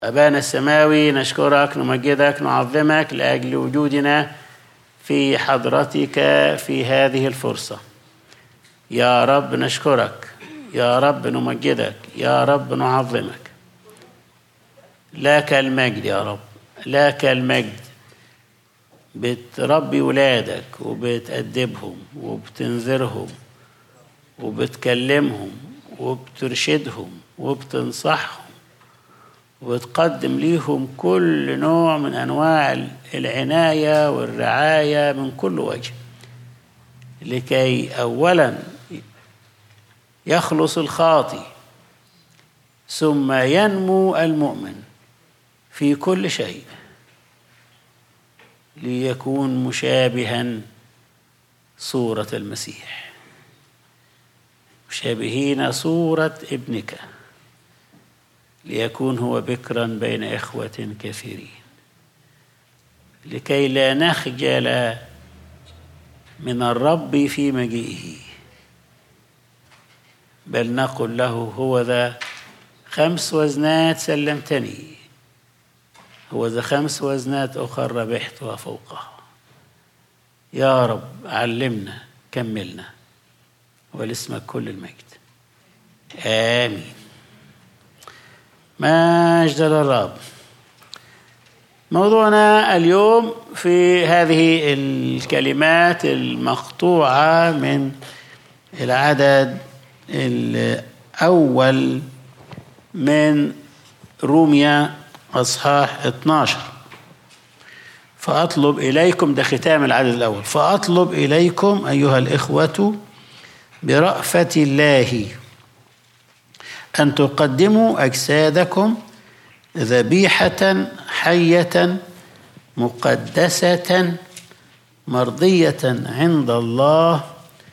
أبانا السماوي نشكرك نمجدك نعظمك لأجل وجودنا في حضرتك في هذه الفرصة يا رب نشكرك يا رب نمجدك يا رب نعظمك لك المجد يا رب لك المجد بتربي ولادك وبتأدبهم وبتنذرهم وبتكلمهم وبترشدهم وبتنصحهم وتقدم ليهم كل نوع من انواع العنايه والرعايه من كل وجه لكي اولا يخلص الخاطي ثم ينمو المؤمن في كل شيء ليكون مشابها صوره المسيح مشابهين صوره ابنك ليكون هو بكرا بين إخوة كثيرين لكي لا نخجل من الرب في مجيئه بل نقل له هو ذا خمس وزنات سلمتني هو ذا خمس وزنات أخرى ربحتها فوقها يا رب علمنا كملنا ولاسمك كل المجد آمين مجد للرب موضوعنا اليوم في هذه الكلمات المقطوعة من العدد الأول من روميا أصحاح 12 فأطلب إليكم ده ختام العدد الأول فأطلب إليكم أيها الإخوة برأفة الله أن تقدموا أجسادكم ذبيحة حية مقدسة مرضية عند الله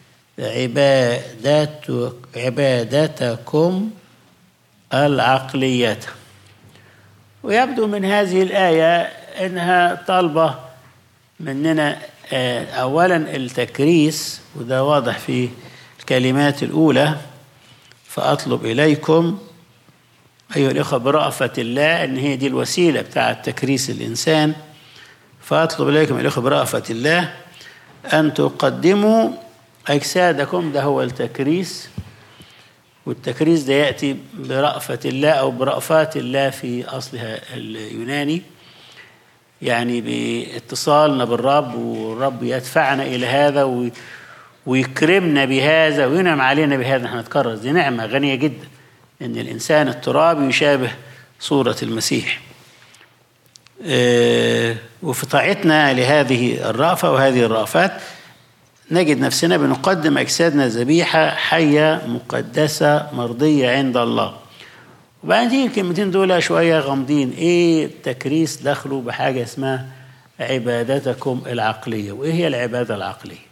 عبادات عبادتكم العقلية ويبدو من هذه الآية أنها طالبة مننا أولا التكريس وده واضح في الكلمات الأولى فأطلب إليكم أيها الإخوة برأفة الله أن هي دي الوسيلة بتاعة تكريس الإنسان فأطلب إليكم الإخوة برأفة الله أن تقدموا أجسادكم ده هو التكريس والتكريس ده يأتي برأفة الله أو برأفات الله في أصلها اليوناني يعني باتصالنا بالرب والرب يدفعنا إلى هذا و ويكرمنا بهذا وينعم علينا بهذا احنا نتكرر دي نعمة غنية جدا ان الانسان الترابي يشابه صورة المسيح اه وفي طاعتنا لهذه الرأفة وهذه الرأفات نجد نفسنا بنقدم أجسادنا ذبيحة حية مقدسة مرضية عند الله وبعدين الكلمتين دول شوية غامضين ايه التكريس دخلوا بحاجة اسمها عبادتكم العقلية وايه هي العبادة العقلية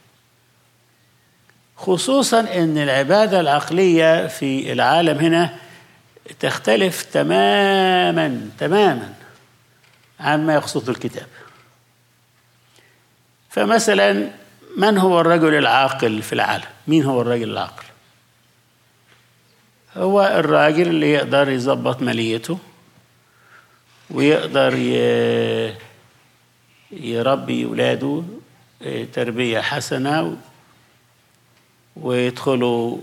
خصوصا ان العباده العقليه في العالم هنا تختلف تماما تماما عن ما يقصده الكتاب فمثلا من هو الرجل العاقل في العالم مين هو الرجل العاقل هو الراجل اللي يقدر يظبط ماليته ويقدر يربي ولاده تربيه حسنه ويدخلوا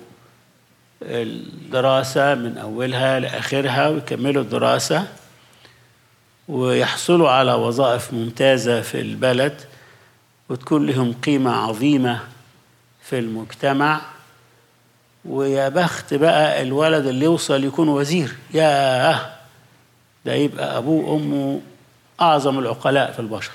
الدراسة من أولها لآخرها ويكملوا الدراسة ويحصلوا على وظائف ممتازة في البلد وتكون لهم قيمة عظيمة في المجتمع ويا بخت بقى الولد اللي يوصل يكون وزير ياه ده يبقى أبوه وأمه أعظم العقلاء في البشر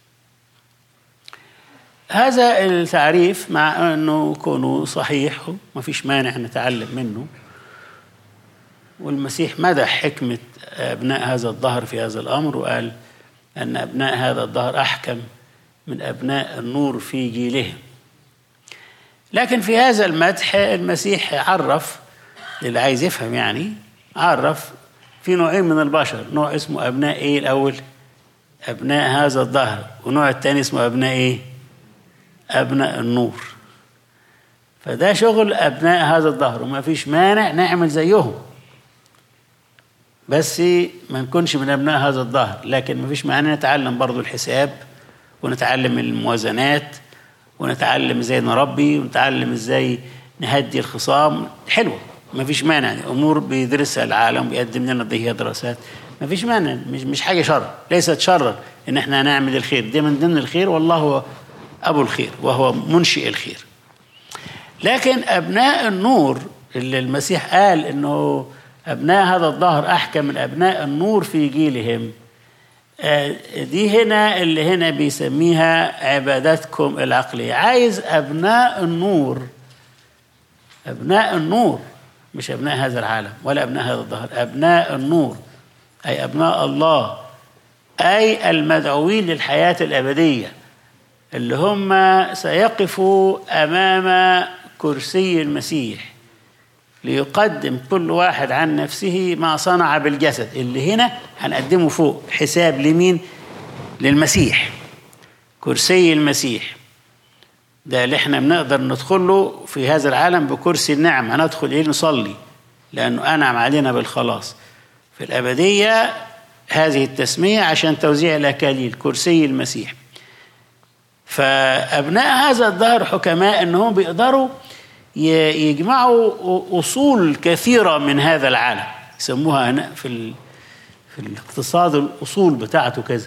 هذا التعريف مع انه كونه صحيح ما فيش مانع نتعلم منه والمسيح مدح حكمة أبناء هذا الظهر في هذا الأمر وقال أن أبناء هذا الظهر أحكم من أبناء النور في جيلهم لكن في هذا المدح المسيح عرف اللي عايز يفهم يعني عرف في نوعين من البشر نوع اسمه أبناء إيه الأول أبناء هذا الظهر ونوع الثاني اسمه أبناء إيه أبناء النور فده شغل أبناء هذا الظهر وما فيش مانع نعمل زيهم بس ما نكونش من ابناء هذا الظهر لكن ما فيش معنى نتعلم برضو الحساب ونتعلم الموازنات ونتعلم ازاي نربي ونتعلم ازاي نهدي الخصام حلوه ما فيش مانع يعني امور بيدرسها العالم بيقدم لنا هي دراسات ما فيش مانع مش مش حاجه شر ليست شرا ان احنا نعمل الخير دي من ضمن الخير والله هو ابو الخير وهو منشئ الخير لكن ابناء النور اللي المسيح قال انه ابناء هذا الظهر احكم من ابناء النور في جيلهم دي هنا اللي هنا بيسميها عبادتكم العقليه عايز ابناء النور ابناء النور مش ابناء هذا العالم ولا ابناء هذا الظهر ابناء النور اي ابناء الله اي المدعوين للحياه الابديه اللي هم سيقفوا امام كرسي المسيح ليقدم كل واحد عن نفسه ما صنع بالجسد اللي هنا هنقدمه فوق حساب لمين للمسيح كرسي المسيح ده اللي احنا بنقدر ندخله في هذا العالم بكرسي النعم هندخل ايه نصلي لانه انعم علينا بالخلاص في الابديه هذه التسميه عشان توزيع الاكاليل كرسي المسيح فابناء هذا الدهر حكماء انهم بيقدروا يجمعوا اصول كثيره من هذا العالم يسموها هنا في في الاقتصاد الاصول بتاعته كذا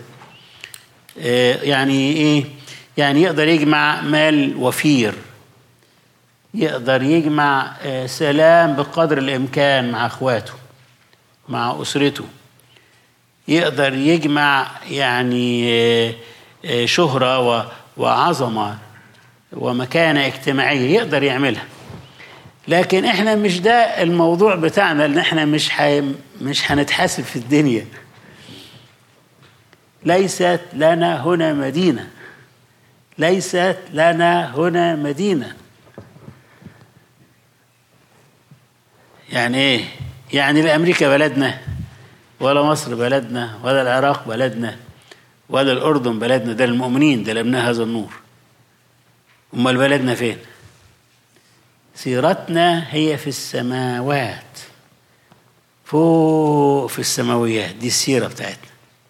يعني ايه يعني يقدر يجمع مال وفير يقدر يجمع سلام بقدر الامكان مع اخواته مع اسرته يقدر يجمع يعني شهره وعظمه ومكانه اجتماعيه يقدر يعملها لكن احنا مش ده الموضوع بتاعنا ان احنا مش حي... مش هنتحاسب في الدنيا ليست لنا هنا مدينه ليست لنا هنا مدينه يعني ايه يعني لا امريكا بلدنا ولا مصر بلدنا ولا العراق بلدنا ولا الاردن بلدنا ده المؤمنين ده لابناء هذا النور امال بلدنا فين سيرتنا هي في السماوات فوق في السماويات دي السيره بتاعتنا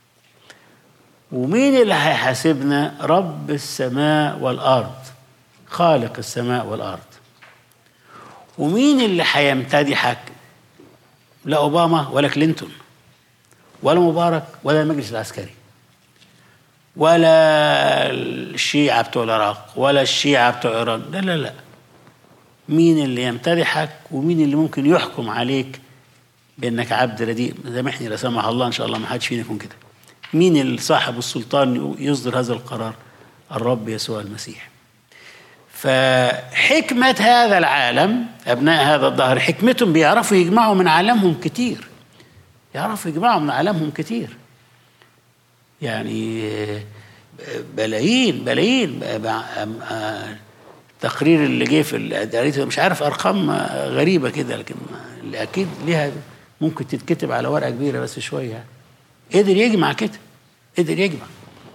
ومين اللي هيحاسبنا رب السماء والارض خالق السماء والارض ومين اللي هيمتدحك لا اوباما ولا كلينتون ولا مبارك ولا المجلس العسكري ولا الشيعة بتوع العراق ولا الشيعة بتوع إيران لا لا لا مين اللي يمتدحك ومين اللي ممكن يحكم عليك بأنك عبد رديء سامحني لا سمح الله إن شاء الله ما حدش فينا يكون كده مين اللي صاحب السلطان يصدر هذا القرار الرب يسوع المسيح فحكمة هذا العالم أبناء هذا الظهر حكمتهم بيعرفوا يجمعوا من عالمهم كتير يعرفوا يجمعوا من عالمهم كتير يعني بلايين بلايين التقرير اللي جه في الاداريه مش عارف ارقام غريبه كده لكن اللي اكيد ليها ممكن تتكتب على ورقه كبيره بس شويه قدر يجمع كده قدر يجمع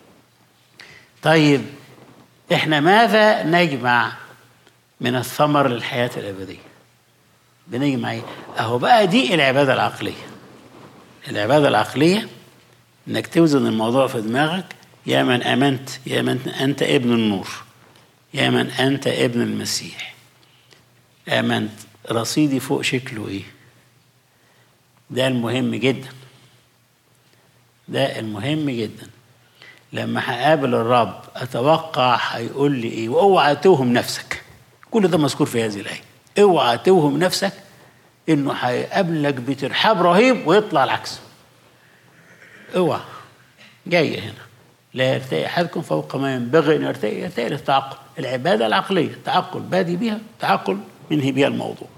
طيب احنا ماذا نجمع من الثمر للحياه الابديه بنجمع ايه اهو بقى دي العباده العقليه العباده العقليه انك توزن الموضوع في دماغك يا من امنت يا من انت ابن النور يا من انت ابن المسيح امنت رصيدي فوق شكله ايه ده المهم جدا ده المهم جدا لما هقابل الرب اتوقع هيقول لي ايه واوعى توهم نفسك كل ده مذكور في هذه الايه اوعى توهم نفسك انه هيقابلك بترحاب رهيب ويطلع العكس اوعى جاية هنا لا يرتقي احدكم فوق ما ينبغي ان يرتقي يرتقي للتعقل العباده العقليه التعقل بادي بها تعقل منهي بها الموضوع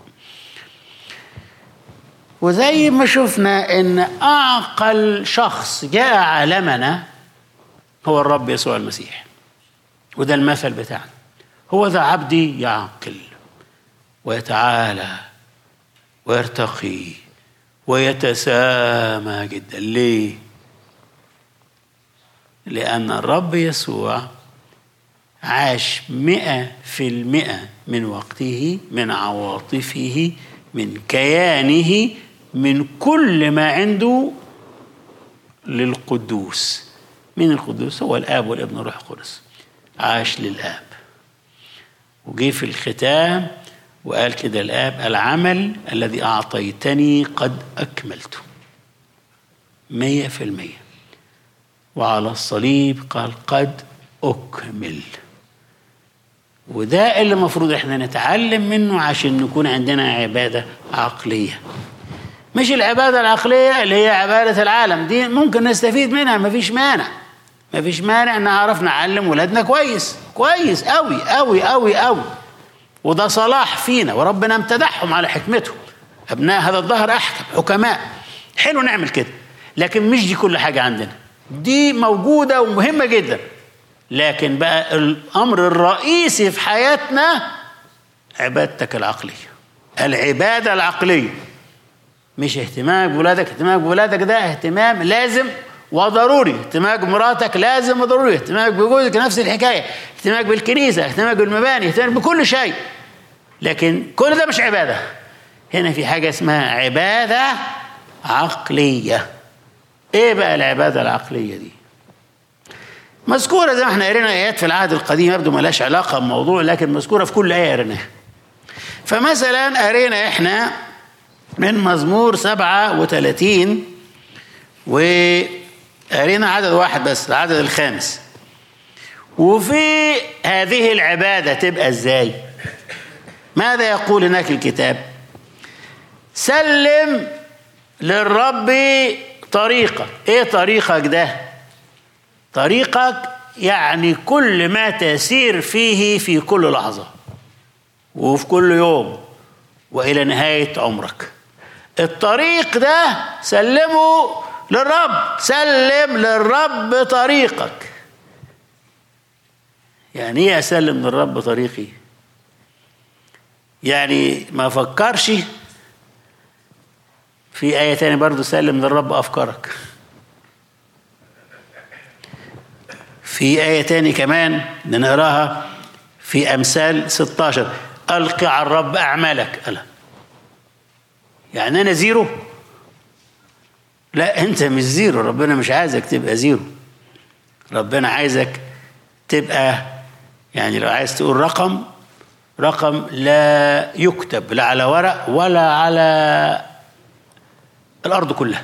وزي ما شفنا ان اعقل شخص جاء عالمنا هو الرب يسوع المسيح وده المثل بتاعنا هو ذا عبدي يعقل ويتعالى ويرتقي ويتسامى جدا ليه لأن الرب يسوع عاش مئة في المئة من وقته من عواطفه من كيانه من كل ما عنده للقدوس مين القدوس هو الاب والابن والروح القدس عاش للاب وجي في الختام وقال كده الاب العمل الذي اعطيتني قد اكملته مية في المية وعلى الصليب قال قد اكمل وده اللي المفروض احنا نتعلم منه عشان نكون عندنا عبادة عقلية مش العبادة العقلية اللي هي عبادة العالم دي ممكن نستفيد منها مفيش مانع مفيش مانع نعرف نعلم ولادنا كويس كويس قوي قوي قوي قوي وده صلاح فينا وربنا امتدحهم على حكمته ابناء هذا الظهر احكم حكماء حلو نعمل كده لكن مش دي كل حاجة عندنا دي موجودة ومهمة جدا لكن بقى الامر الرئيسي في حياتنا عبادتك العقليه العباده العقليه مش اهتمامك بولادك اهتمامك بولادك ده اهتمام لازم وضروري اهتمامك بمراتك لازم وضروري اهتمامك بجوزك نفس الحكايه اهتمامك بالكنيسه اهتمامك بالمباني اهتمامك بكل شيء لكن كل ده مش عباده هنا في حاجه اسمها عباده عقليه ايه بقى العباده العقليه دي مذكورة زي ما احنا قرينا آيات في العهد القديم يبدو ملاش علاقة بموضوع لكن مذكورة في كل آية قريناها. فمثلا قرينا احنا من مزمور 37 وقرينا عدد واحد بس العدد الخامس. وفي هذه العبادة تبقى ازاي؟ ماذا يقول هناك الكتاب؟ سلم للرب طريقك، ايه طريقك ده؟ طريقك يعني كل ما تسير فيه في كل لحظة وفي كل يوم وإلى نهاية عمرك الطريق ده سلمه للرب سلم للرب طريقك يعني ايه اسلم للرب طريقي يعني ما فكرش في آية تانية برضو سلم للرب أفكارك في آية تاني كمان نقراها في أمثال 16 ألقي على الرب أعمالك ألا يعني أنا زيرو لا أنت مش زيرو ربنا مش عايزك تبقى زيرو ربنا عايزك تبقى يعني لو عايز تقول رقم رقم لا يكتب لا على ورق ولا على الأرض كلها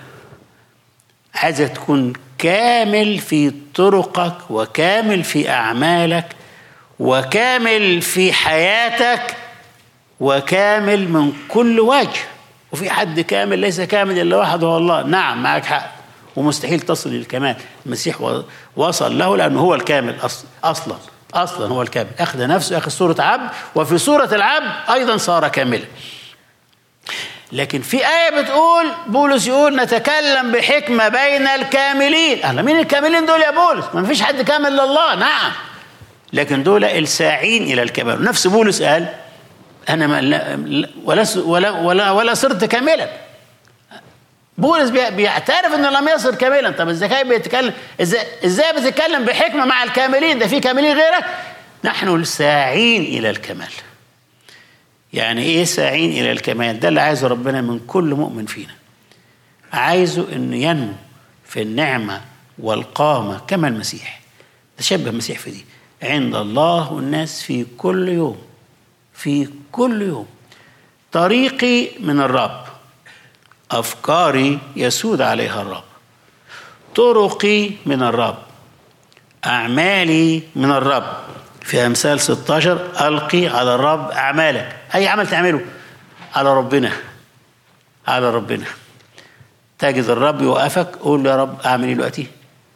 عايزك تكون كامل في طرقك وكامل في اعمالك وكامل في حياتك وكامل من كل وجه وفي حد كامل ليس كامل الا واحد هو الله نعم معك حق ومستحيل تصل للكمال المسيح وصل له لانه هو الكامل اصلا اصلا هو الكامل اخذ نفسه اخذ صوره عبد وفي صوره العبد ايضا صار كاملا لكن في آية بتقول بولس يقول نتكلم بحكمة بين الكاملين أهلا مين الكاملين دول يا بولس ما فيش حد كامل لله نعم لكن دول الساعين إلى الكمال نفس بولس قال أنا ما ولا ولا ولا, ولا صرت كاملا بولس بيعترف انه لم يصر كاملا طب ازاي بيتكلم ازاي ازاي بتتكلم بحكمه مع الكاملين ده في كاملين غيرك نحن الساعين الى الكمال يعني ايه ساعين الى الكمال ده اللي عايزه ربنا من كل مؤمن فينا عايزه انه ينمو في النعمه والقامه كما المسيح تشبه المسيح في دي عند الله والناس في كل يوم في كل يوم طريقي من الرب افكاري يسود عليها الرب طرقي من الرب اعمالي من الرب في أمثال 16 ألقي على الرب أعمالك أي عمل تعمله على ربنا على ربنا تجد الرب يوقفك قول له يا رب أعمل إيه دلوقتي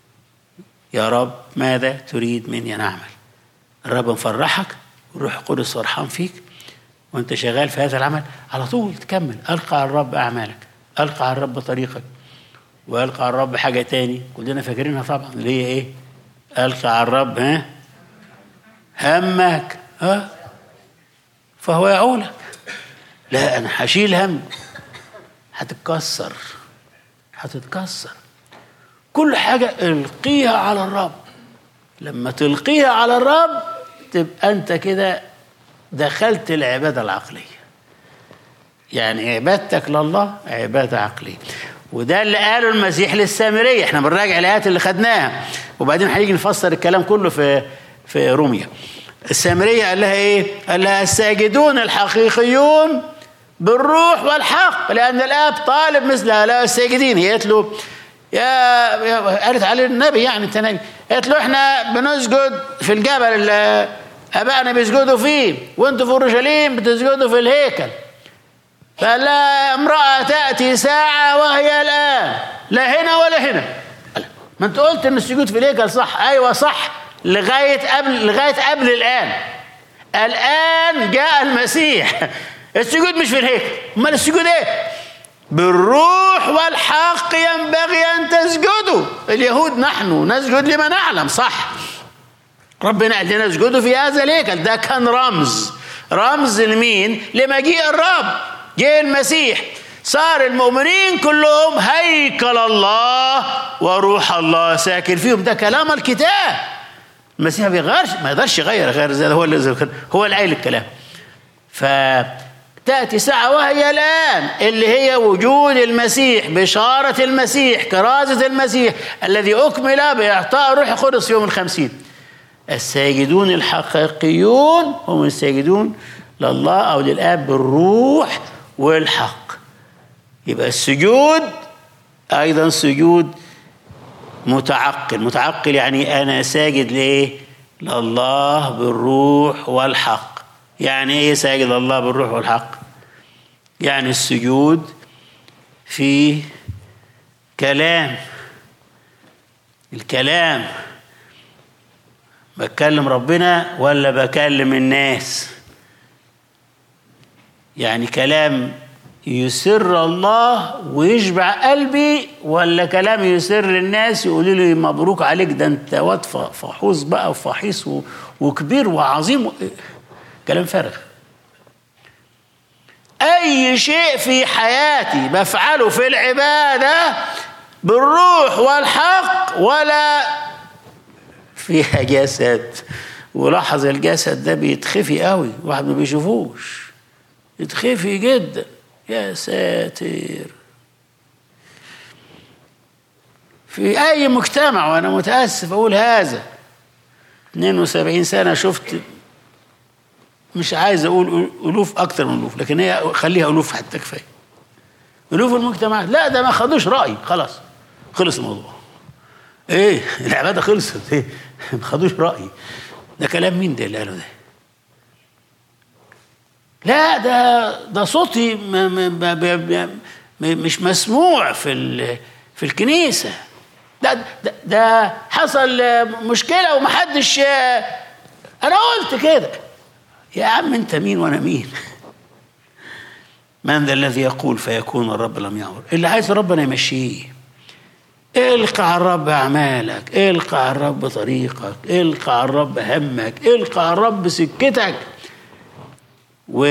يا رب ماذا تريد مني أن أعمل الرب مفرحك والروح القدس فرحان فيك وانت شغال في هذا العمل على طول تكمل ألقى على الرب أعمالك ألقى على الرب طريقك وألقى على الرب حاجة تاني كلنا فاكرينها طبعا اللي هي إيه ألقى على الرب ها همك ها فهو يعولك لا انا هشيل هم هتتكسر هتتكسر كل حاجة القيها على الرب لما تلقيها على الرب تبقى انت كده دخلت العبادة العقلية يعني عبادتك لله عبادة عقلية وده اللي قاله المسيح للسامرية احنا بنراجع الآيات اللي خدناها وبعدين هنيجي نفسر الكلام كله في في روميا السامرية قال لها ايه؟ قال لها الساجدون الحقيقيون بالروح والحق لأن الآب طالب مثل هؤلاء الساجدين هي قالت له يا يا- قالت عليه النبي يعني انت نبي قالت له احنا بنسجد في الجبل اللي ابائنا بيسجدوا فيه وانتوا في اورشليم بتسجدوا في الهيكل فقال لها امرأة تأتي ساعة وهي الآن لا هنا ولا هنا قال ما انت قلت ان السجود في الهيكل صح ايوه صح لغاية قبل لغاية قبل الآن الآن جاء المسيح السجود مش في الهيكل امال السجود ايه بالروح والحق ينبغي ان تسجدوا اليهود نحن نسجد لما نعلم صح ربنا قال لنا اسجدوا في هذا الهيكل ده كان رمز رمز لمين لمجيء الرب جه المسيح صار المؤمنين كلهم هيكل الله وروح الله ساكن فيهم ده كلام الكتاب المسيح ما بيغيرش ما يقدرش يغير غير زي هو اللي هو اللي قايل الكلام فتأتي ساعة وهي الآن اللي هي وجود المسيح بشارة المسيح كرازة المسيح الذي أكمل بإعطاء الروح القدس يوم الخمسين الساجدون الحقيقيون هم الساجدون لله أو للآب بالروح والحق يبقى السجود أيضا سجود متعقل متعقل يعني أنا ساجد ليه لله بالروح والحق يعني ايه ساجد الله بالروح والحق يعني السجود في كلام الكلام بكلم ربنا ولا بكلم الناس يعني كلام يسر الله ويشبع قلبي ولا كلام يسر الناس يقولوا لي مبروك عليك ده انت واد فحوص بقى وفحيص وكبير وعظيم كلام فارغ اي شيء في حياتي بفعله في العباده بالروح والحق ولا فيها جسد ولاحظ الجسد ده بيتخفي قوي واحد ما بيشوفوش يتخفي جدا يا ساتر في اي مجتمع وانا متاسف اقول هذا 72 سنه شفت مش عايز اقول الوف اكتر من الوف لكن هي خليها الوف حتى كفايه الوف المجتمعات لا ده ما خدوش راي خلاص خلص الموضوع ايه العباده خلصت ايه ما خدوش راي ده كلام مين ده اللي قاله ده لا ده ده صوتي ما ما ما مش مسموع في في الكنيسه ده ده, ده حصل مشكله ومحدش انا قلت كده يا عم انت مين وانا مين من ذا الذي يقول فيكون الرب لم يامر اللي عايز ربنا يمشيه القى على الرب اعمالك القى على الرب طريقك القى على الرب همك القى على الرب سكتك و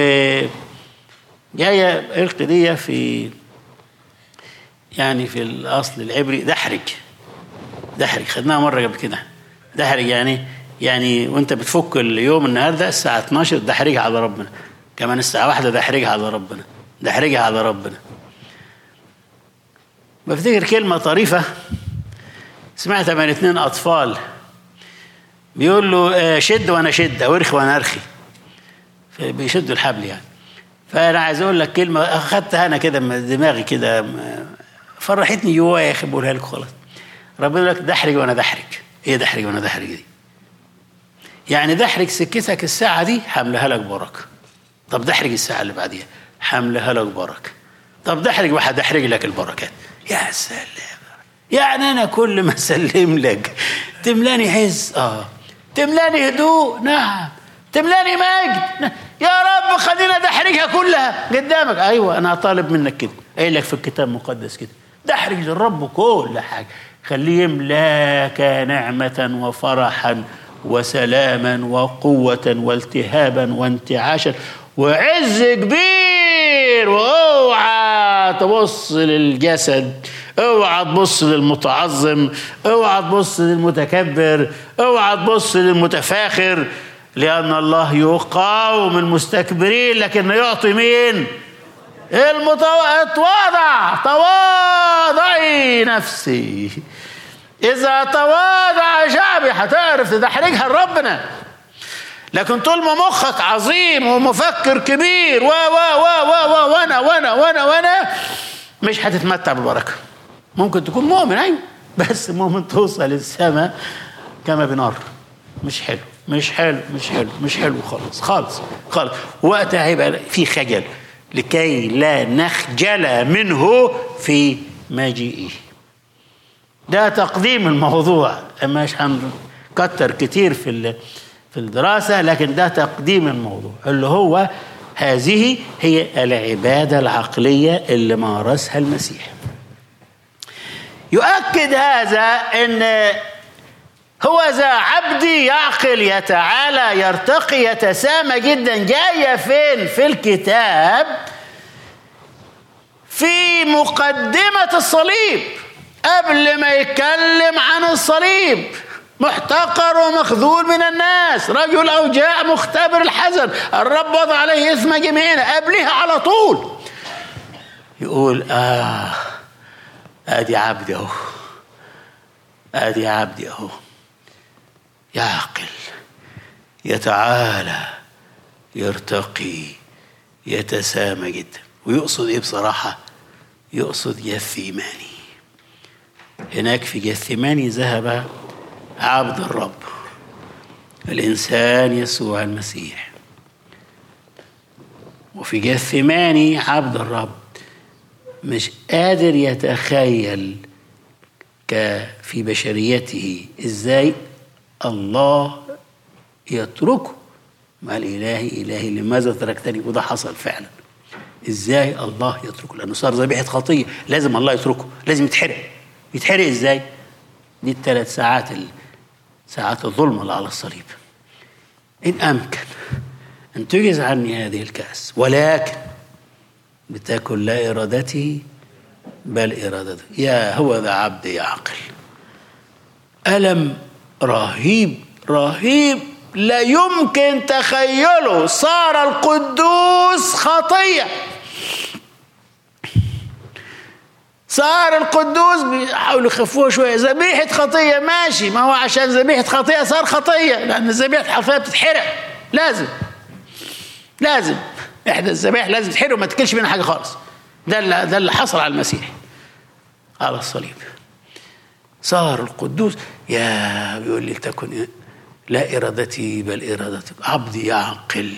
جايه القي دي في يعني في الاصل العبري دحرج دحرج خدناها مره قبل كده دحرج يعني يعني وانت بتفك اليوم النهارده الساعه 12 دحرجها على ربنا كمان الساعه واحدة دحرجها على ربنا دحرجها على ربنا بفتكر كلمه طريفه سمعتها من اثنين اطفال بيقول له شد وانا شد او ارخي وانا ارخي بيشدوا الحبل يعني فانا عايز اقول لك كلمه اخذتها انا كده من دماغي كده فرحتني جوايا يا اخي بقولها لك خلاص ربنا يقول لك دحرج وانا دحرج ايه دحرج وانا دحرج دي يعني دحرج سكتك الساعة دي حملها لك بركة طب دحرج الساعة اللي بعديها حملها لك بركة طب دحرج واحد دحرج لك البركات يا سلام يعني أنا كل ما أسلم لك تملاني حز آه تملاني هدوء نعم تملاني مجد يا رب خلينا دحرجها كلها قدامك أيوة أنا طالب منك كده قايل لك في الكتاب المقدس كده دحرج للرب كل حاجة خليه يملاك نعمة وفرحا وسلاما وقوة والتهابا وانتعاشا وعز كبير واوعى تبص للجسد اوعى تبص للمتعظم اوعى تبص للمتكبر اوعى تبص للمتفاخر لأن الله يقاوم المستكبرين لكن يعطي مين المتو... اتواضع تواضعي نفسي إذا تواضع شعبي هتعرف تدحرجها لربنا لكن طول ما مخك عظيم ومفكر كبير و و و و و وانا وانا وانا وانا مش هتتمتع بالبركه ممكن تكون مؤمن ايوه بس مؤمن توصل السماء كما بنار مش حلو مش حلو مش حلو مش حلو خالص خالص خالص وقتها هيبقى في خجل لكي لا نخجل منه في مجيئه ده تقديم الموضوع مش هنكتر كتير في في الدراسة لكن ده تقديم الموضوع اللي هو هذه هي العبادة العقلية اللي مارسها المسيح يؤكد هذا ان هو ذا عبدي يعقل يتعالى يرتقي يتسامى جدا جاية فين في الكتاب في مقدمة الصليب قبل ما يتكلم عن الصليب محتقر ومخذول من الناس رجل أوجاع مختبر الحزن الرب وضع عليه إثم جميعنا قبلها على طول يقول آه آدي عبدي أهو آدي عبدي أهو يعقل يتعالى يرتقي يتسامى جدا ويقصد ايه بصراحة يقصد جثيماني هناك في جثيماني ذهب عبد الرب الإنسان يسوع المسيح وفي جثماني عبد الرب مش قادر يتخيل في بشريته ازاي الله يتركه مع الإلهي إلهي لماذا تركتني وده حصل فعلا ازاي الله يتركه لأنه صار ذبيحة خطية لازم الله يتركه لازم يتحرق يتحرق ازاي دي الثلاث ساعات اللي ساعات الظلم اللي على الصليب إن أمكن أن تجز عني هذه الكأس ولكن لتكن لا إرادتي بل إرادته يا هو ذا عبد يعقل ألم رهيب رهيب لا يمكن تخيله صار القدوس خطيه صار القدوس بيحاولوا يخفوه شويه ذبيحه خطيه ماشي ما هو عشان ذبيحه خطيه صار خطيه لان ذبيحه الخطيه بتتحرق لازم لازم احدى الذبائح لازم تتحرق وما تاكلش منها حاجه خالص ده اللي ده اللي حصل على المسيح على الصليب صار القدوس يا بيقول لي تكن لا ارادتي بل ارادتك عبدي يعقل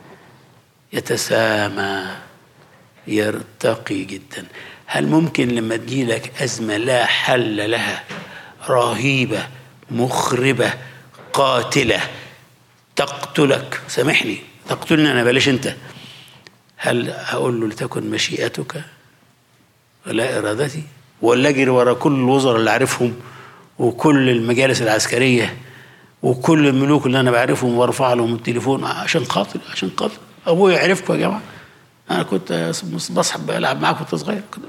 يتسامى يرتقي جدا هل ممكن لما تجيلك أزمة لا حل لها رهيبة مخربة قاتلة تقتلك سامحني تقتلني أنا بلاش أنت هل أقول له لتكن مشيئتك ولا إرادتي ولا أجري ورا كل الوزراء اللي أعرفهم وكل المجالس العسكرية وكل الملوك اللي أنا بعرفهم وارفع لهم التليفون عشان خاطر عشان خاطر أبويا عرفكم يا جماعة أنا كنت بصحب ألعب معاك وأنت صغير كده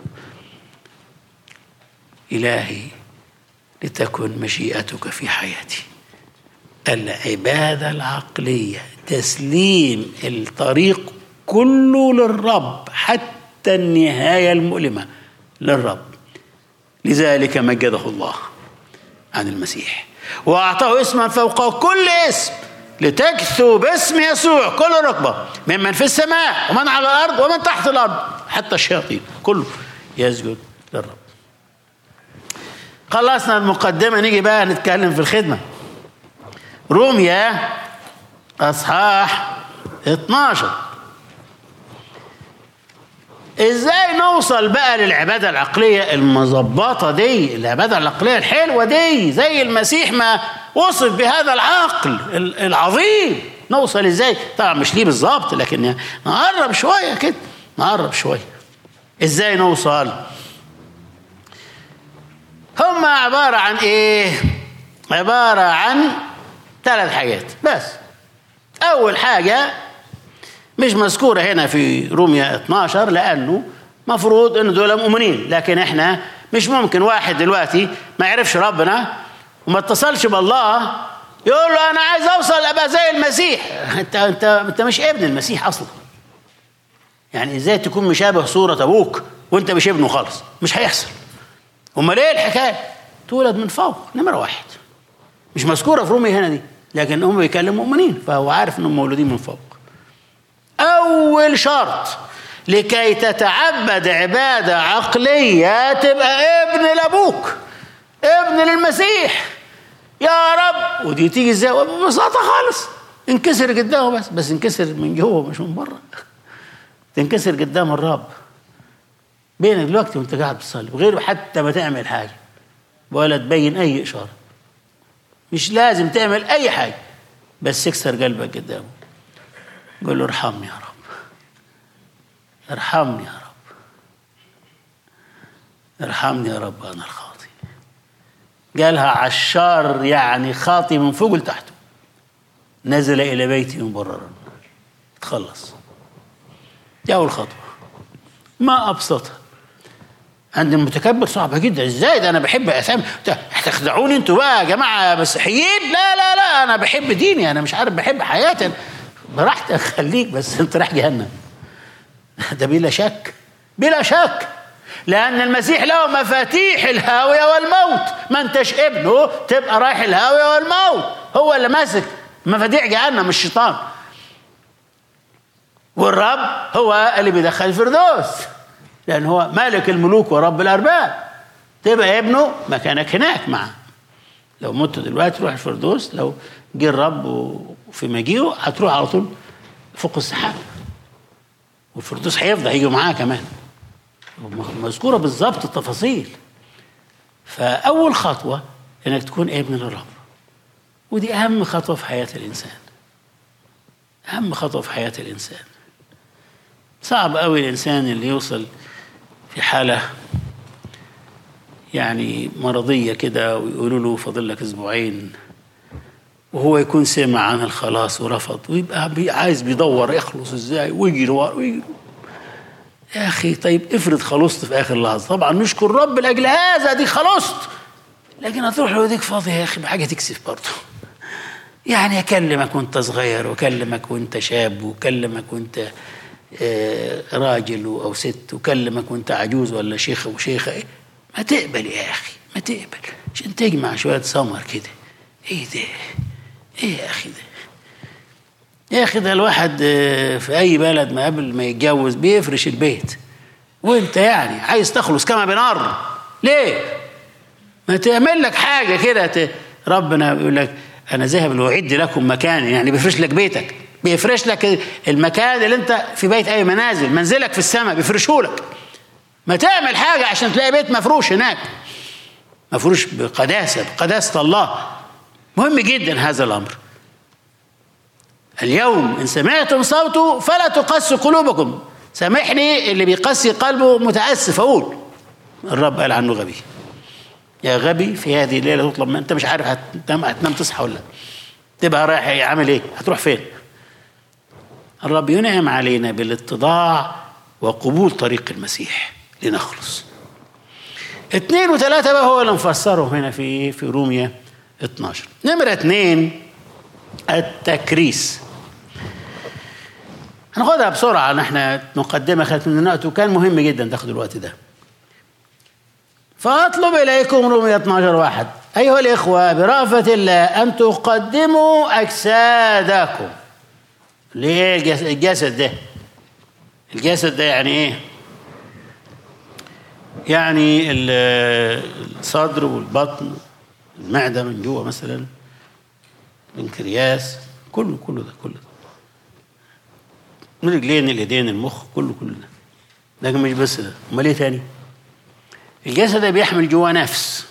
إلهي لتكن مشيئتك في حياتي العبادة العقلية تسليم الطريق كله للرب حتى النهاية المؤلمة للرب لذلك مجده الله عن المسيح وأعطاه اسما فوق كل اسم لتكثو باسم يسوع كل ركبة ممن في السماء ومن على الأرض ومن تحت الأرض حتى الشياطين كله يسجد للرب خلصنا المقدمة نيجي بقى نتكلم في الخدمة روميا أصحاح 12 ازاي نوصل بقى للعبادة العقلية المظبطة دي العبادة العقلية الحلوة دي زي المسيح ما وصف بهذا العقل العظيم نوصل ازاي طبعا مش ليه بالظبط لكن نقرب شوية كده نقرب شوية ازاي نوصل هم عبارة عن ايه عبارة عن ثلاث حاجات بس اول حاجة مش مذكورة هنا في روميا 12 لأنه مفروض أن دول مؤمنين لكن إحنا مش ممكن واحد دلوقتي ما يعرفش ربنا وما اتصلش بالله يقول له أنا عايز أوصل أبقى زي المسيح أنت أنت أنت مش ابن المسيح أصلا يعني ازاي تكون مشابه صورة ابوك وانت مش ابنه خالص مش هيحصل امال ايه الحكايه تولد من فوق نمرة واحد مش مذكورة في رومي هنا دي لكن هم بيكلموا مؤمنين فهو عارف انهم مولودين من فوق اول شرط لكي تتعبد عبادة عقلية تبقى ابن لابوك ابن للمسيح يا رب ودي تيجي ازاي ببساطة خالص انكسر قدامه بس بس انكسر من جوه مش من بره تنكسر قدام الرب بينك دلوقتي وانت قاعد بتصلي بغير حتى ما تعمل حاجة ولا تبين أي إشارة مش لازم تعمل أي حاجة بس اكسر قلبك قدامه قول له ارحمني يا رب ارحمني يا رب ارحمني يا رب أنا الخاطي قالها عشار يعني خاطي من فوق لتحته نزل إلى بيتي مبررا تخلص دي أول خطوة ما أبسطها عند المتكبر صعبة جدا ازاي ده انا بحب اسامي هتخدعوني انتوا بقى يا جماعة مسيحيين لا لا لا انا بحب ديني انا مش عارف بحب حياتي براحتك خليك بس انت رايح جهنم ده بلا شك بلا شك لأن المسيح له مفاتيح الهاوية والموت ما انتش ابنه تبقى رايح الهاوية والموت هو اللي ماسك مفاتيح جهنم الشيطان والرب هو اللي بيدخل الفردوس لأن هو مالك الملوك ورب الأرباب تبقى ابنه مكانك هناك معه لو مت دلوقتي تروح الفردوس لو جه الرب وفي مجيئه هتروح على طول فوق السحاب والفردوس هيفضل هيجي معاه كمان مذكوره بالظبط التفاصيل فاول خطوه انك تكون ابن للرب ودي اهم خطوه في حياه الانسان اهم خطوه في حياه الانسان صعب قوي الانسان اللي يوصل في حاله يعني مرضيه كده ويقولوا له فاضل لك اسبوعين وهو يكون سمع عن الخلاص ورفض ويبقى عايز بيدور يخلص ازاي ويجري ويجري يا اخي طيب افرض خلصت في اخر لحظه طبعا نشكر رب لاجل هذا دي خلصت لكن هتروح لو ديك فاضي يا اخي بحاجه تكسف برضه يعني اكلمك وانت صغير واكلمك وانت شاب واكلمك وانت آه راجل او ست واكلمك وانت عجوز ولا شيخ او شيخه إيه؟ ما تقبل يا اخي ما تقبل عشان تجمع شويه سمر كده ايه ده ايه يا اخي ده يا اخي ده الواحد في اي بلد ما قبل ما يتجوز بيفرش البيت وانت يعني عايز تخلص كما بنار ليه ما تعمل لك حاجه كده ربنا بيقول لك انا ذاهب واعد لكم مكان يعني بيفرش لك بيتك بيفرش لك المكان اللي انت في بيت اي منازل منزلك في السماء بيفرشه لك ما تعمل حاجه عشان تلاقي بيت مفروش هناك مفروش بقداسه بقداسه الله مهم جدا هذا الامر اليوم ان سمعتم صوته فلا تقسوا قلوبكم سامحني اللي بيقسي قلبه متاسف اقول الرب قال عنه غبي يا غبي في هذه الليله تطلب ما انت مش عارف هتنام هتنام تصحى ولا تبقى رايح عامل ايه هتروح فين الرب ينعم علينا بالاتضاع وقبول طريق المسيح لنخلص اثنين وثلاثة بقى هو اللي مفسره هنا في في روميا 12 نمرة اثنين التكريس هناخدها بسرعة نحن مقدمة خدت من الوقت وكان مهم جدا تاخدوا الوقت ده فأطلب إليكم رومية 12 واحد أيها الإخوة برأفة الله أن تقدموا أجسادكم ليه الجسد ده الجسد ده يعني إيه يعني الصدر والبطن المعدة من جوه مثلا الانكرياس كله كله ده كله ده من رجلين الايدين المخ كله كله ده لكن مش بس ده امال ايه تاني الجسد ده بيحمل جواه نفس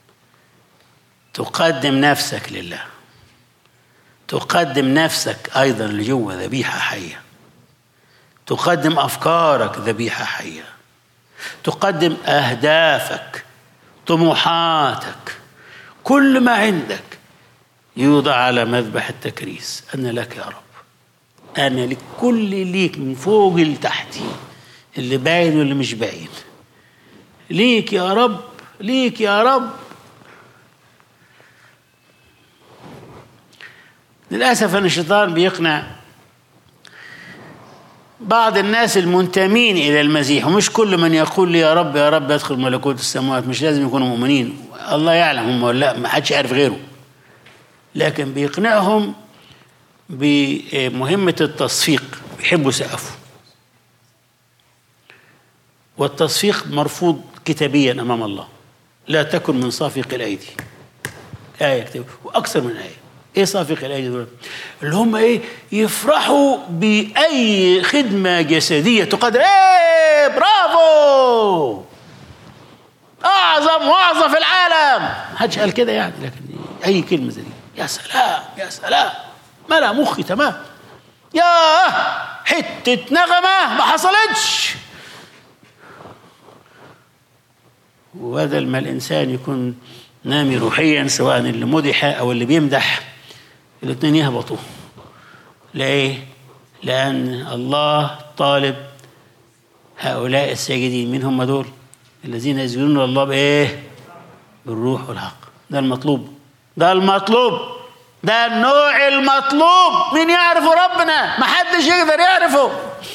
تقدم نفسك لله تقدم نفسك ايضا لجوه ذبيحه حيه تقدم افكارك ذبيحه حيه تقدم اهدافك طموحاتك كل ما عندك يوضع على مذبح التكريس أنا لك يا رب أنا لكل ليك من فوق لتحت اللي باين واللي مش باين ليك يا رب ليك يا رب للأسف أن الشيطان بيقنع بعض الناس المنتمين الى المسيح ومش كل من يقول لي يا رب يا رب يدخل ملكوت السماوات مش لازم يكونوا مؤمنين الله يعلم هم ولا لا ما حدش يعرف غيره لكن بيقنعهم بمهمة التصفيق بيحبوا يسقفوا والتصفيق مرفوض كتابيا أمام الله لا تكن من صافق الأيدي آية كتاب وأكثر من آية إيه صافق الأيدي دول اللي هم إيه يفرحوا بأي خدمة جسدية تقدر إيه برافو أعظم وأعظم في العالم محدش قال كده يعني لكن أي كلمة زي دي يا سلام يا سلام ملا مخي تمام يا حتة نغمة ما حصلتش وبدل ما الإنسان يكون نامي روحيا سواء اللي مدح أو اللي بيمدح الاثنين يهبطوا ليه؟ لأن الله طالب هؤلاء الساجدين مين هم دول؟ الذين يسجدون لله بإيه؟ بالروح والحق ده المطلوب ده المطلوب ده النوع المطلوب مين يعرف ربنا ما حدش يقدر يعرفه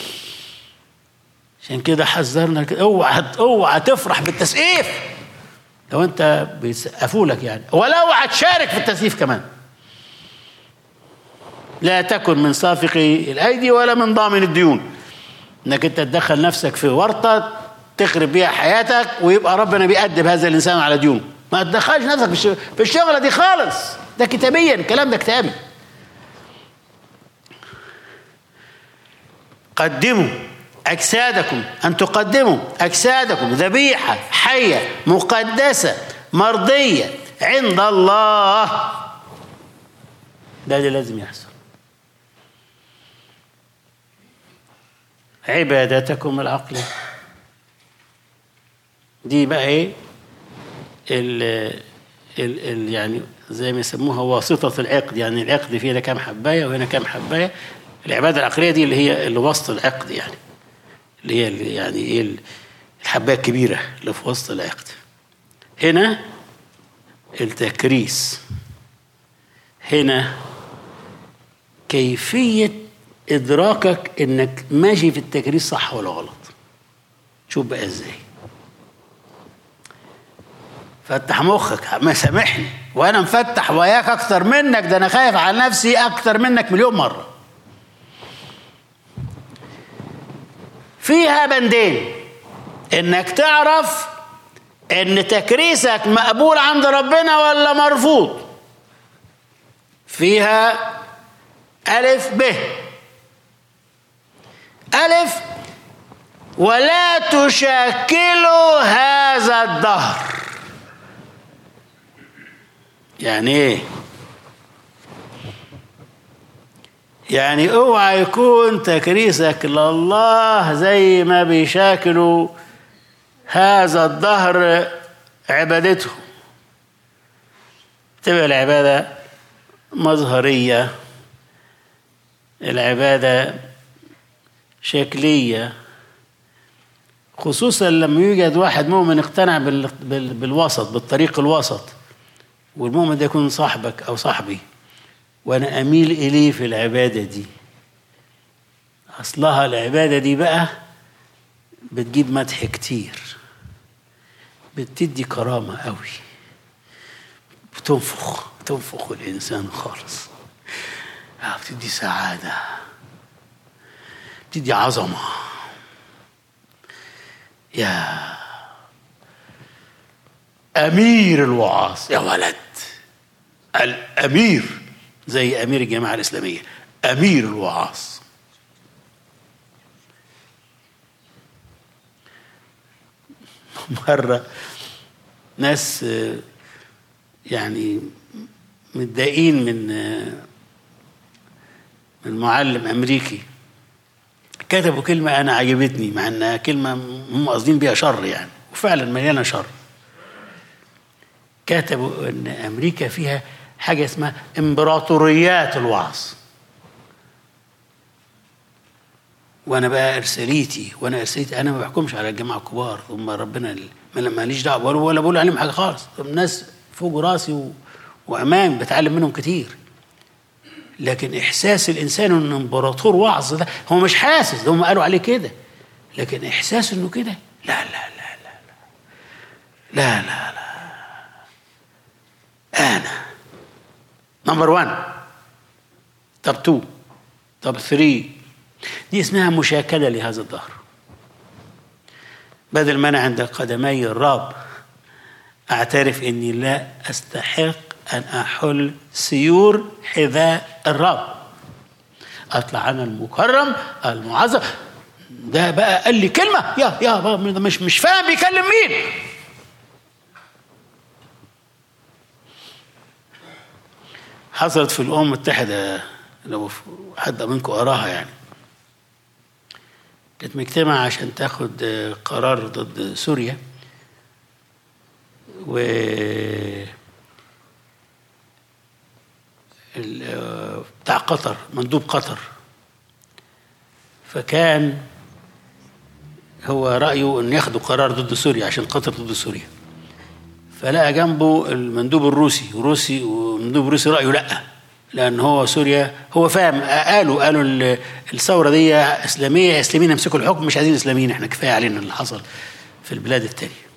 عشان كده حذرنا كده اوعى اوعى تفرح بالتسقيف لو انت بيسقفوا لك يعني ولا اوعى تشارك في التسقيف كمان لا تكن من صافقي الايدي ولا من ضامن الديون انك انت تدخل نفسك في ورطه تخرب بيها حياتك ويبقى ربنا بيأدب هذا الانسان على ديونه ما تدخلش نفسك في الشغله دي خالص ده كتابيا الكلام ده كتابي قدموا أجسادكم أن تقدموا أجسادكم ذبيحة حية مقدسة مرضية عند الله ده اللي لازم يحصل عبادتكم العقلية دي بقى ايه ال ال ال يعني زي ما يسموها واسطة العقد يعني العقد فيه هنا كام حباية وهنا كام حباية العبادة العقلية دي اللي هي اللي وسط العقد يعني اللي هي اللي يعني ايه الحباية الكبيرة اللي في وسط العقد هنا التكريس هنا كيفية إدراكك إنك ماشي في التكريس صح ولا غلط شوف بقى إزاي فتح مخك ما سامحني وانا مفتح وياك اكتر منك ده انا خايف على نفسي اكتر منك مليون مره فيها بندين انك تعرف ان تكريسك مقبول عند ربنا ولا مرفوض فيها ألف ب ألف ولا تشكلوا هذا الدهر يعني ايه يعني اوعى يكون تكريسك لله زي ما بيشاكلوا هذا الدهر عبادته تبقى العبادة مظهرية العبادة شكلية خصوصا لما يوجد واحد مؤمن اقتنع بال... بال... بالوسط بالطريق الوسط والمؤمن ده يكون صاحبك او صاحبي وانا اميل اليه في العباده دي اصلها العباده دي بقى بتجيب مدح كتير بتدي كرامه قوي بتنفخ بتنفخ الانسان خالص بتدي سعاده بتدي عظمه يا امير الوعاظ يا ولد الامير زي امير الجماعه الاسلاميه امير الوعاظ مره ناس يعني متضايقين من من معلم امريكي كتبوا كلمه انا عجبتني مع انها كلمه هم قاصدين بيها شر يعني وفعلا مليانه شر كتبوا ان امريكا فيها حاجه اسمها امبراطوريات الوعظ وانا بقى ارساليتي وانا ارساليتي انا ما بحكمش على الجماعه الكبار هم ربنا ماليش دعوه ولا, ولا بقول عليهم حاجه خالص هم ناس فوق راسي و... وامام بتعلم منهم كتير لكن احساس الانسان انه امبراطور وعظ ده هو مش حاسس ده هم قالوا عليه كده لكن احساس انه كده لا لا لا لا لا لا لا لا انا نمبر 1 طب 2 طب 3 دي اسمها مشاكله لهذا الظهر بدل ما انا عند قدمي الرب اعترف اني لا استحق ان احل سيور حذاء الرب اطلع انا المكرم المعظم ده بقى قال لي كلمه يا يا مش مش فاهم بيكلم مين حصلت في الامم المتحده لو حد منكم قراها يعني كانت مجتمع عشان تاخد قرار ضد سوريا و بتاع قطر مندوب قطر فكان هو رأيه أن ياخدوا قرار ضد سوريا عشان قطر ضد سوريا فلقى جنبه المندوب الروسي روسي والمندوب الروسي رأيه لأ لأن هو سوريا هو فاهم قالوا قالوا الثورة دي إسلامية إسلاميين يمسكوا الحكم مش عايزين إسلاميين إحنا كفاية علينا اللي حصل في البلاد التانية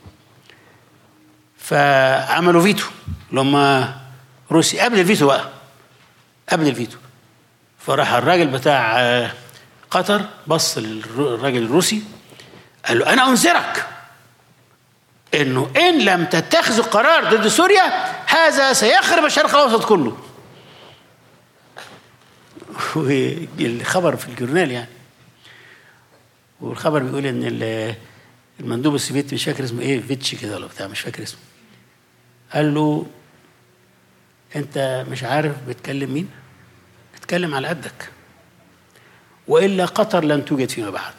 فعملوا فيتو لما روسيا قبل الفيتو بقى قبل الفيتو فراح الراجل بتاع قطر بص للراجل الروسي قال له انا انذرك انه ان لم تتخذوا قرار ضد سوريا هذا سيخرب الشرق الاوسط كله والخبر في الجورنال يعني والخبر بيقول ان المندوب السوفيتي مش فاكر اسمه ايه فيتش كده ولا بتاع مش فاكر اسمه قال له انت مش عارف بتكلم مين اتكلم على قدك والا قطر لن توجد فيما بعد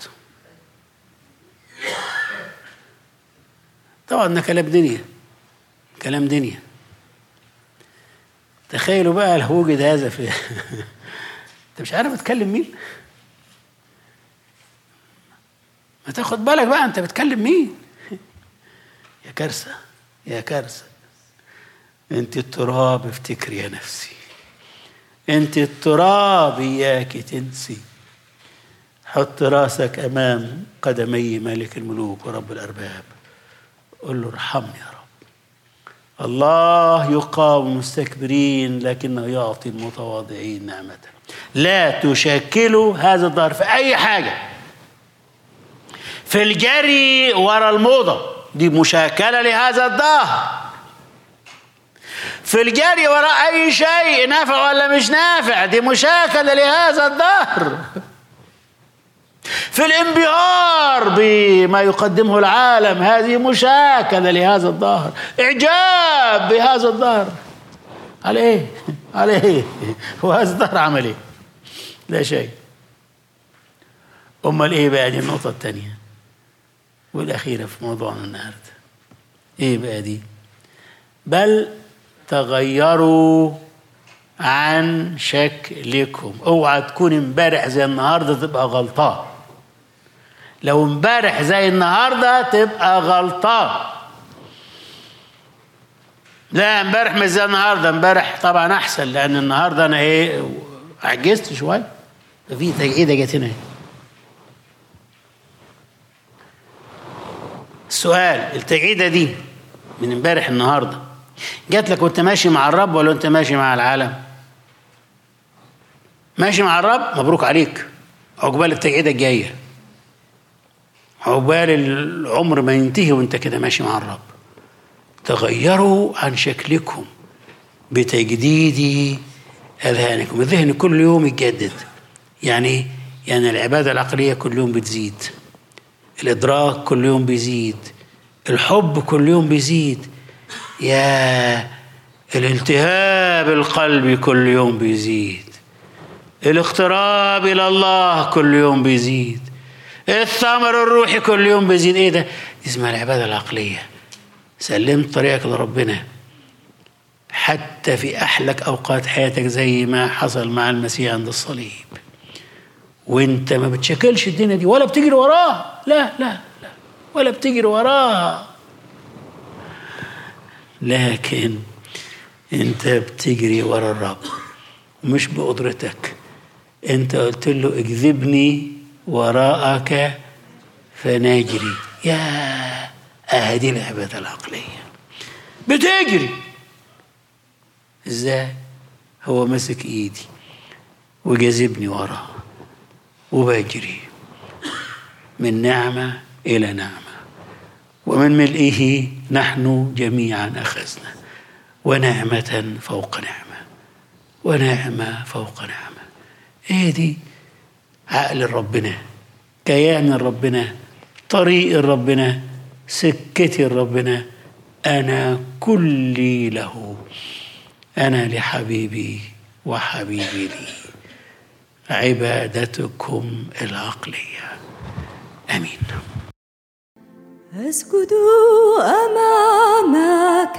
طبعا ده كلام دنيا كلام دنيا تخيلوا بقى لو وجد هذا في انت مش عارف تكلم مين ما تاخد بالك بقى انت بتكلم مين يا كارثه يا كارثه انت التراب افتكري يا نفسي انت التراب اياك تنسي حط راسك امام قدمي ملك الملوك ورب الارباب قل له ارحمني يا رب الله يقاوم المستكبرين لكنه يعطي المتواضعين نعمة لا تشكلوا هذا الظهر في أي حاجة في الجري ورا الموضة دي مشاكلة لهذا الظهر في الجري وراء أي شيء نافع ولا مش نافع دي مشاكلة لهذا الظهر في الانبهار بما يقدمه العالم هذه مشاكلة لهذا الظهر إعجاب بهذا الظهر على إيه؟ على إيه؟ وهذا الظهر عمل إيه؟ لا شيء أمال إيه بقى دي النقطة الثانية والأخيرة في موضوعنا النهاردة إيه بقى دي؟ بل تغيروا عن شكلكم اوعى تكون امبارح زي النهارده تبقى غلطان لو امبارح زي النهارده تبقى غلطان لا امبارح مش زي النهارده امبارح طبعا احسن لان النهارده انا ايه عجزت شويه في تجعيده جت هنا السؤال التجعيده دي من امبارح النهارده جات لك وانت ماشي مع الرب ولا انت ماشي مع العالم ماشي مع الرب مبروك عليك عقبال التجعيده الجايه عقبال العمر ما ينتهي وانت كده ماشي مع الرب تغيروا عن شكلكم بتجديد اذهانكم الذهن كل يوم يتجدد يعني يعني العباده العقليه كل يوم بتزيد الادراك كل يوم بيزيد الحب كل يوم بيزيد يا الالتهاب القلبي كل يوم بيزيد الاقتراب الى الله كل يوم بيزيد الثمر الروحي كل يوم بيزيد ايه ده اسمها العباده العقليه سلمت طريقك لربنا حتى في احلك اوقات حياتك زي ما حصل مع المسيح عند الصليب وانت ما بتشكلش الدنيا دي ولا بتجري وراها لا لا لا ولا بتجري وراها لكن انت بتجري ورا الرب مش بقدرتك انت قلت له اجذبني وراءك فنجري يا اهدي العبادة العقلية بتجري ازاي هو ماسك ايدي وجاذبني وراه وبجري من نعمة إلى نعمة ومن ملئه نحن جميعا أخذنا ونعمة فوق نعمة ونعمة فوق نعمة ايه دي عقل ربنا كيان ربنا طريق ربنا سكتي ربنا أنا كلي له أنا لحبيبي وحبيبي لي عبادتكم العقلية آمين أسجد أمامك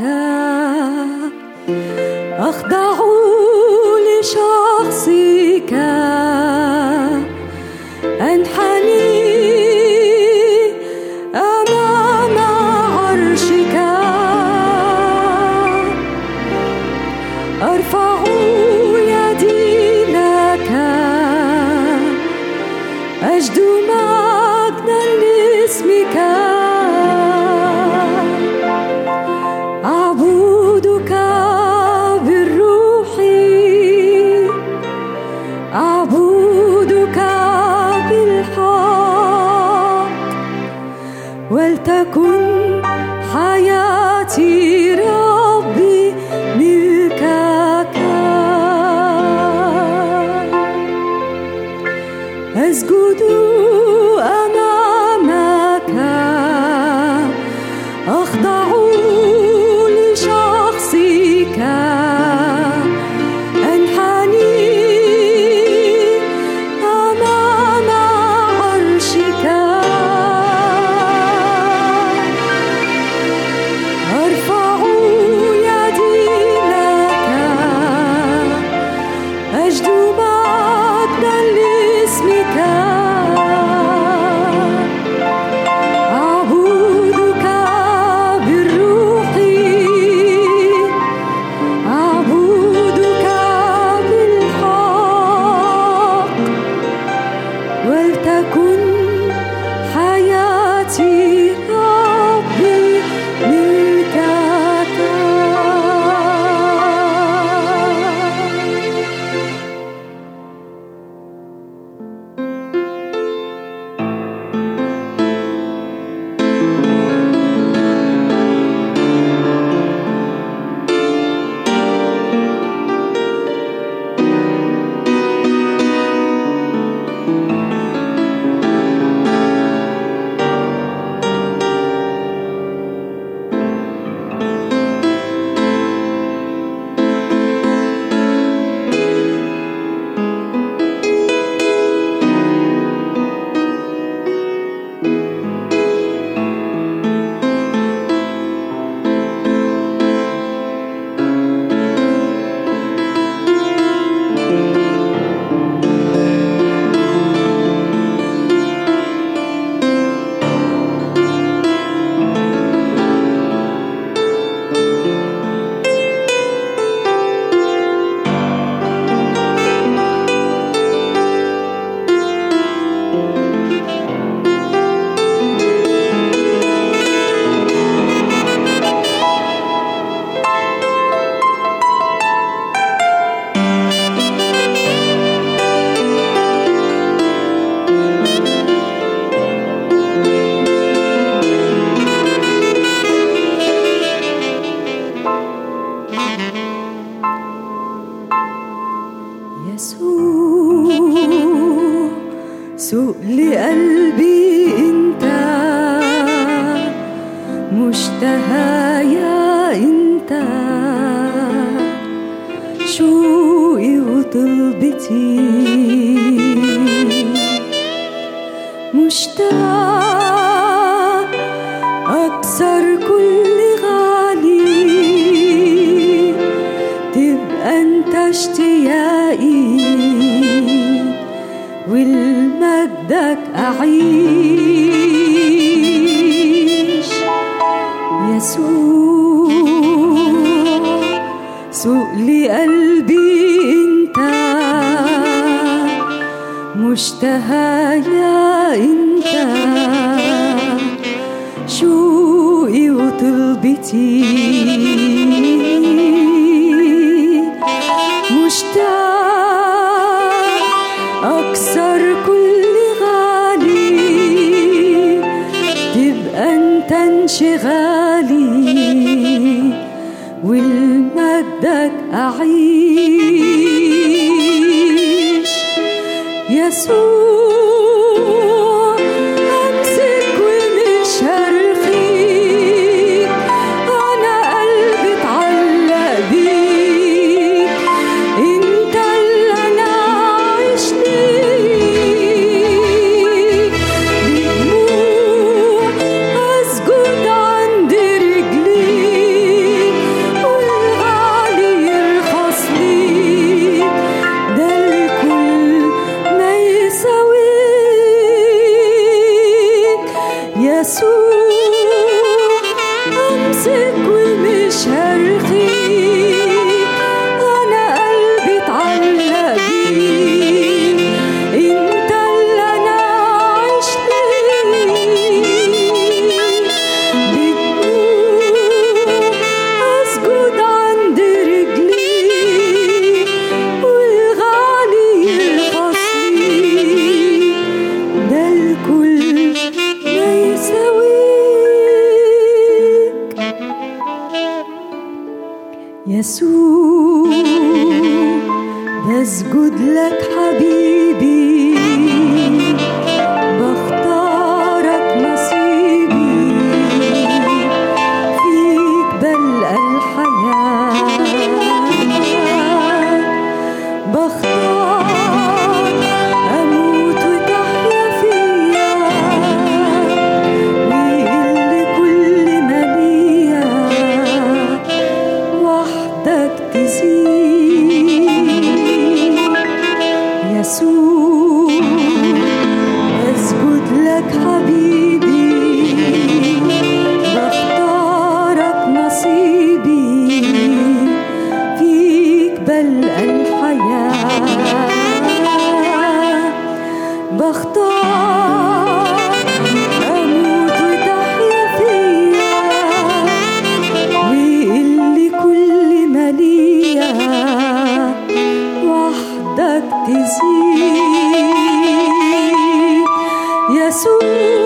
أخضع لشخصك أنحني أمام عرشك أرفع يدي لك أجد مجدا لاسمك أعبدك بالروح أعبدك بالحق ولتكن حياتي ربي ملكك أسجد أمامك أخضع لشخصك أنحني أمام عرشك أرفع يدي لك أجد مجدا لاسمك أعبدك بالروح أعبدك بالحق ولتكن حياتي ربي ملكك يسوع سوق لقلبي انت مشتهى يا انت شوقي وطلبتي مشتاق أكسر كل غالي تبقى انت اشتياقي ولمجدك أعيش يسوع سوق لقلبي انت مشتهى يا انت شوقي وطلبتي مشتاق اكسر كل غالي تبقى انت انشغالي ولمجدك اعيش يسوع امسك ومش هرخيك انا قلبي اتعلق بيك انت اللي انا عايش ليك بدموع اسجد عند رجليك والغالي يرخص ليك ده الكل ما يساويك يسوع امسك ومش هرخيك انا قلبي اتعلق بيك انت اللي انا عايش ليك بدموع اسجد عند رجليك والغالي يرخص ليك ده الكل ما يساويك يسوع بسجد لك حبيبي بختارك نصيبي فيك بلقى الحياة بختار أموت وتحيا فيا ويقل كل ما ليا وحدك تزيد يسوع أسجد لك حبيبي بختارك نصيبي فيك بلقى الحياة بختار أموت وتحيا فيا ويقل كل ما ليا وحدك تزيد يسوع